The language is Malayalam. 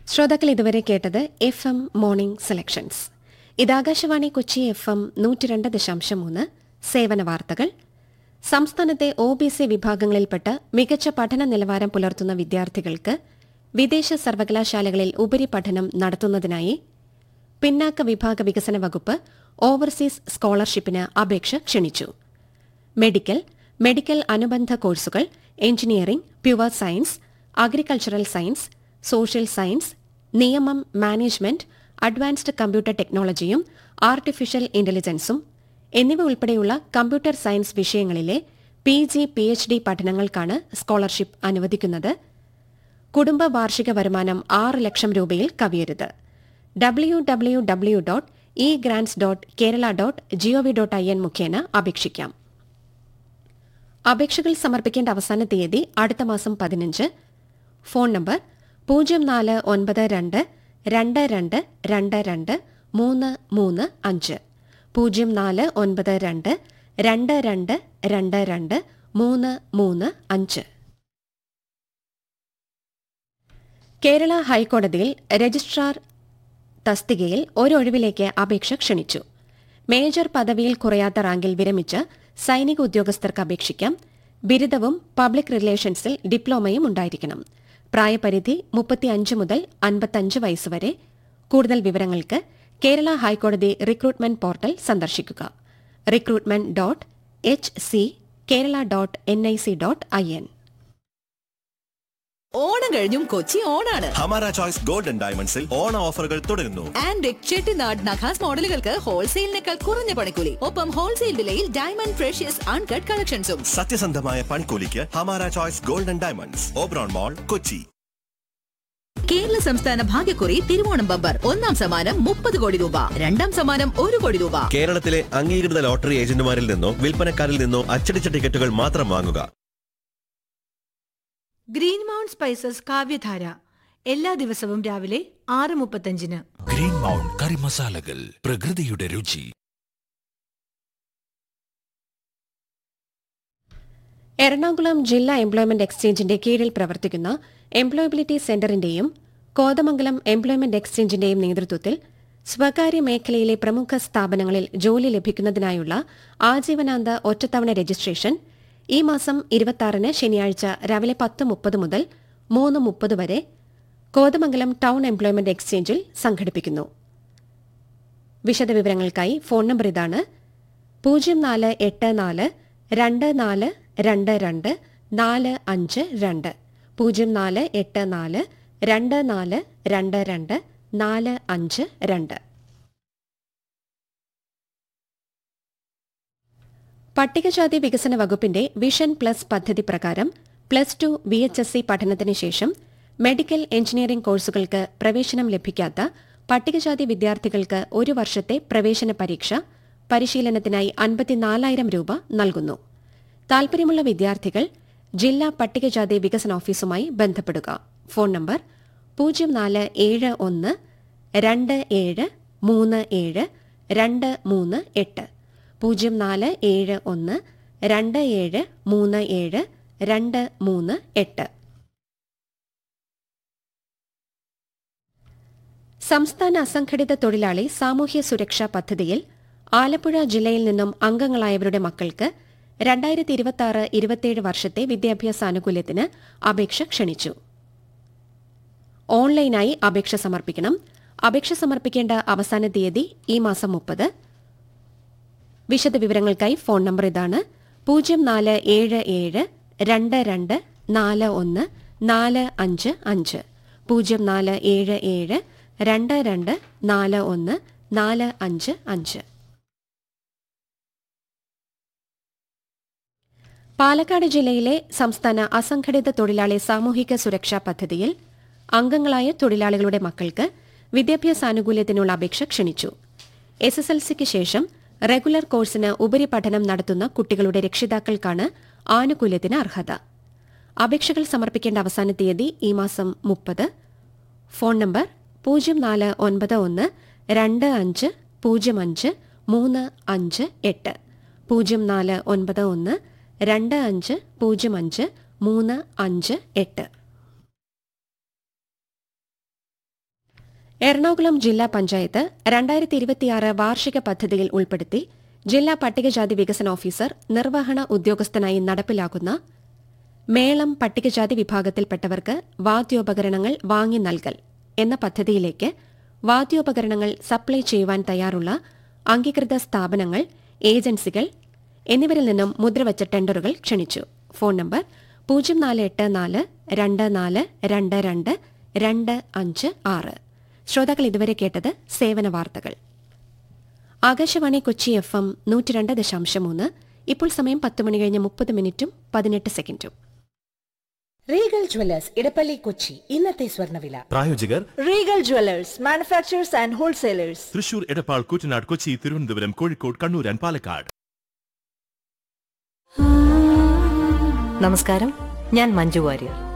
ശ്രോതാക്കൾ ഇതുവരെ കേട്ടത് എഫ് എം മോർണിംഗ് സെലക്ഷൻസ് ഇത് ആകാശവാണി കൊച്ചി എഫ് എം നൂറ്റിരണ്ട് ദശാംശം മൂന്ന് സേവന വാർത്തകൾ സംസ്ഥാനത്തെ ഒ ബി സി വിഭാഗങ്ങളിൽപ്പെട്ട മികച്ച പഠന നിലവാരം പുലർത്തുന്ന വിദ്യാർത്ഥികൾക്ക് വിദേശ സർവകലാശാലകളിൽ ഉപരിപഠനം നടത്തുന്നതിനായി പിന്നാക്ക വിഭാഗ വികസന വകുപ്പ് ഓവർസീസ് സ്കോളർഷിപ്പിന് അപേക്ഷ ക്ഷണിച്ചു മെഡിക്കൽ മെഡിക്കൽ അനുബന്ധ കോഴ്സുകൾ engineering pure science agricultural science social science നിയമം മാനേജ്മെന്റ് അഡ്വാൻസ്ഡ് കമ്പ്യൂട്ടർ ടെക്നോളജിയും ആർട്ടിഫിഷ്യൽ ഇന്റലിജൻസും എന്നിവ ഉൾപ്പെടെയുള്ള കമ്പ്യൂട്ടർ സയൻസ് വിഷയങ്ങളിലെ P G P H D പഠനങ്ങൾക്കാണ് സ്കോളർഷിപ്പ് അനുവദിക്കുന്നത് കുടുംബ വാർഷിക വരുമാനം ആറ് ലക്ഷം രൂപയിൽ കവിയരുത് W W W dot e grants dot Kerala dot gov dot I N മുഖേന അപേക്ഷിക്കാം അപേക്ഷകൾ സമർപ്പിക്കേണ്ട അവസാന തീയതി അടുത്ത മാസം പതിനഞ്ച് ഫോൺ നമ്പർ പൂജ്യം നാല് ഒൻപത് രണ്ട് രണ്ട് രണ്ട് രണ്ട് രണ്ട് മൂന്ന് മൂന്ന് അഞ്ച് പൂജ്യം നാല് ഒൻപത് രണ്ട് രണ്ട് രണ്ട് രണ്ട് രണ്ട് മൂന്ന് മൂന്ന് അഞ്ച് കേരള ഹൈക്കോടതിയിൽ രജിസ്ട്രാർ തസ്തികയിൽ ഒരൊഴിവിലേക്ക് അപേക്ഷ ക്ഷണിച്ചു മേജർ പദവിയിൽ കുറയാത്ത റാങ്കിൽ വിരമിച്ച് സൈനിക ഉദ്യോഗസ്ഥർക്ക് അപേക്ഷിക്കാം ബിരുദവും പബ്ലിക് റിലേഷൻസിൽ ഡിപ്ലോമയും ഉണ്ടായിരിക്കണം പ്രായപരിധി മുപ്പത്തിയഞ്ച് മുതൽ അൻപത്തഞ്ച് വയസ്സ് വരെ കൂടുതൽ വിവരങ്ങൾക്ക് കേരള ഹൈക്കോടതി റിക്രൂട്ട്മെന്റ് പോർട്ടൽ സന്ദർശിക്കുക recruitment dot H C Kerala dot N I C dot I N Onam കഴിഞ്ഞും കൊച്ചി ഓണാണ് ഹമാര ചോയ്സ് ഗോൾഡൻ ഡയമണ്ട്സിൽ ഓണ ഓഫറുകൾ തുടരുന്നു ആൻഡ് ചെട്ടിനാട് നഖാസ് മോഡലുകൾക്ക് ഹോൾസെയിലിനേക്കാൾ കുറഞ്ഞ പണിക്കൂലി ഒപ്പം ഹോൾസെയിൽ വിലയിൽ ഡയമണ്ട് ഫ്രഷ്യസ് അൺകട്ട് കളക്ഷൻസും സത്യസന്ധമായ പൺകൂലിക്ക് ഹമാര choice golden diamonds Oberon mall Kochi Kerala സംസ്ഥാന ഭാഗ്യക്കുറി തിരുവോണം ബമ്പർ ഒന്നാം സമ്മാനം മുപ്പത് കോടി രൂപ രണ്ടാം സമ്മാനം ഒരു കോടി രൂപ കേരളത്തിലെ അംഗീകൃത ലോട്ടറി ഏജന്റുമാരിൽ നിന്നോ വിൽപ്പനക്കാരിൽ നിന്നോ അച്ചടിച്ച ടിക്കറ്റുകൾ മാത്രം വാങ്ങുക ഗ്രീൻ മൗണ്ട് സ്പൈസസ് കാവ്യധാര എല്ലാ ദിവസവും രാവിലെ ആറ് മുപ്പത്തഞ്ചിന് ഗ്രീൻ മൗണ്ട് കറി മസാലകൾ പ്രകൃതിയുടെ രുചി എറണാകുളം ജില്ലാ എംപ്ലോയ്മെന്റ് എക്സ്ചേഞ്ചിന്റെ കീഴിൽ പ്രവർത്തിക്കുന്ന എംപ്ലോയബിലിറ്റി സെന്ററിന്റെയും കോതമംഗലം എംപ്ലോയ്മെന്റ് എക്സ്ചേഞ്ചിന്റെയും നേതൃത്വത്തിൽ സ്വകാര്യ മേഖലയിലെ പ്രമുഖ സ്ഥാപനങ്ങളിൽ ജോലി ലഭിക്കുന്നതിനായുള്ള ആജീവനാന്ത ഒറ്റത്തവണ രജിസ്ട്രേഷൻ ഈ മാസം ഇരുപത്തിയാറിന് ശനിയാഴ്ച രാവിലെ പത്ത് മുപ്പത് മുതൽ മൂന്ന് മുപ്പത് വരെ കോതമംഗലം ടൗൺ എംപ്ലോയ്മെന്റ് എക്സ്ചേഞ്ചിൽ സംഘടിപ്പിക്കുന്നു വിശദവിവരങ്ങൾക്കായി ഫോൺ നമ്പർ ഇതാണ് പൂജ്യം നാല് എട്ട് നാല് രണ്ട് നാല് രണ്ട് രണ്ട് നാല് അഞ്ച് രണ്ട് പൂജ്യം നാല് എട്ട് നാല് രണ്ട് നാല് രണ്ട് രണ്ട് നാല് അഞ്ച് രണ്ട് പട്ടികജാതി വികസന വകുപ്പിന്റെ വിഷൻ പ്ലസ് പദ്ധതി പ്രകാരം plus two V H S C പഠനത്തിന് ശേഷം മെഡിക്കൽ എഞ്ചിനീയറിംഗ് കോഴ്സുകൾക്ക് പ്രവേശനം ലഭിക്കാത്ത പട്ടികജാതി വിദ്യാർത്ഥികൾക്ക് ഒരു വർഷത്തെ പ്രവേശന പരീക്ഷ പരിശീലനത്തിനായി അൻപത്തിനാലായിരം രൂപ നൽകുന്നു താൽപര്യമുള്ള വിദ്യാർത്ഥികൾ ജില്ലാ പട്ടികജാതി വികസന ഓഫീസുമായി ബന്ധപ്പെടുക ഫോൺ നമ്പർ പൂജ്യം നാല് ഏഴ് ഒന്ന് രണ്ട് ഏഴ് മൂന്ന് ഏഴ് രണ്ട് മൂന്ന് എട്ട് പൂജ്യം നാല് ഏഴ് ഒന്ന് രണ്ട് ഏഴ് മൂന്ന് ഏഴ് രണ്ട് മൂന്ന് എട്ട് സംസ്ഥാന അസംഘടിത തൊഴിലാളി സാമൂഹ്യ സുരക്ഷാ പദ്ധതിയിൽ ആലപ്പുഴ ജില്ലയിൽ നിന്നും അംഗങ്ങളായവരുടെ മക്കൾക്ക് രണ്ടായിരത്തി ഇരുപത്തിയാറ് ഇരുപത്തിയേഴ് വർഷത്തെ വിദ്യാഭ്യാസ ആനുകൂല്യത്തിന് അപേക്ഷ ക്ഷണിച്ചു ഓൺലൈനായി അപേക്ഷ സമർപ്പിക്കണം അപേക്ഷ സമർപ്പിക്കേണ്ട അവസാന തീയതി ഈ മാസം മുപ്പത് വിശദവിവരങ്ങൾക്കായി ഫോൺ നമ്പർ ഇതാണ് പൂജ്യം നാല് ഏഴ് ഏഴ് രണ്ട് രണ്ട് നാല് ഒന്ന് നാല് അഞ്ച് അഞ്ച് പൂജ്യം നാല് ഏഴ് ഏഴ് രണ്ട് രണ്ട് നാല് ഒന്ന് നാല് അഞ്ച് അഞ്ച് പാലക്കാട് ജില്ലയിലെ സംസ്ഥാന അസംഘടിത തൊഴിലാളി സാമൂഹിക സുരക്ഷാ പദ്ധതിയിൽ അംഗങ്ങളായ തൊഴിലാളികളുടെ മക്കൾക്ക് വിദ്യാഭ്യാസാനുകൂല്യത്തിനുള്ള അപേക്ഷ ക്ഷണിച്ചു എസ് എസ് എൽ സിക്ക് ശേഷം റെഗുലർ കോഴ്സിന് ഉപരിപഠനം നടത്തുന്ന കുട്ടികളുടെ രക്ഷിതാക്കൾക്കാണ് ആനുകൂല്യത്തിന് അർഹത അപേക്ഷകൾ സമർപ്പിക്കേണ്ട അവസാന തീയതി ഈ മാസം മുപ്പത് ഫോൺ നമ്പർ പൂജ്യം നാല് ഒൻപത് ഒന്ന് രണ്ട് അഞ്ച് പൂജ്യം അഞ്ച് മൂന്ന് അഞ്ച് എട്ട് പൂജ്യം നാല് ഒൻപത് ഒന്ന് രണ്ട് അഞ്ച് പൂജ്യം അഞ്ച് മൂന്ന് അഞ്ച് എട്ട് എറണാകുളം ജില്ലാ പഞ്ചായത്ത് രണ്ടായിരത്തി ഇരുപത്തിയാറ് വാർഷിക പദ്ധതിയിൽ ഉൾപ്പെടുത്തി ജില്ലാ പട്ടികജാതി വികസന ഓഫീസർ നിർവഹണ ഉദ്യോഗസ്ഥനായി നടപ്പിലാക്കുന്ന മേളം പട്ടികജാതി വിഭാഗത്തിൽപ്പെട്ടവർക്ക് വാദ്യോപകരണങ്ങൾ വാങ്ങി നൽകൽ എന്ന പദ്ധതിയിലേക്ക് വാദ്യോപകരണങ്ങൾ സപ്ലൈ ചെയ്യുവാൻ തയ്യാറുള്ള അംഗീകൃത സ്ഥാപനങ്ങൾ ഏജൻസികൾ എന്നിവരിൽ നിന്നും മുദ്രവച്ച ടെൻഡറുകൾ ക്ഷണിച്ചു ഫോൺ നമ്പർ പൂജ്യം നാല് എട്ട് നാല് രണ്ട് നാല് രണ്ട് രണ്ട് രണ്ട് അഞ്ച് ആറ് ശ്രോതാക്കൾ ഇതുവരെ കേട്ടത് സേവന വാർത്തകൾ ആകാശവാണി കൊച്ചി എഫ് എം നൂറ്റിരണ്ട് ദശാംശം മൂന്ന് ഇപ്പോൾ സമയം പത്ത് മണി കഴിഞ്ഞ് മുപ്പത് മിനിറ്റും പതിനെട്ട് സെക്കൻഡും റീഗൽ ജ്വല്ലേഴ്സ് ഇടപ്പള്ളി കൊച്ചി ഇന്നത്തെ സ്വർണ്ണവില പ്രായോജകർ Regal jewellers manufacturers and wholesalers Thrissur Edappal Koottanad Kochi Thiruvananthapuram Kozhikode Kannur and Palakkad നമസ്കാരം ഞാൻ മഞ്ജു വാര്യർ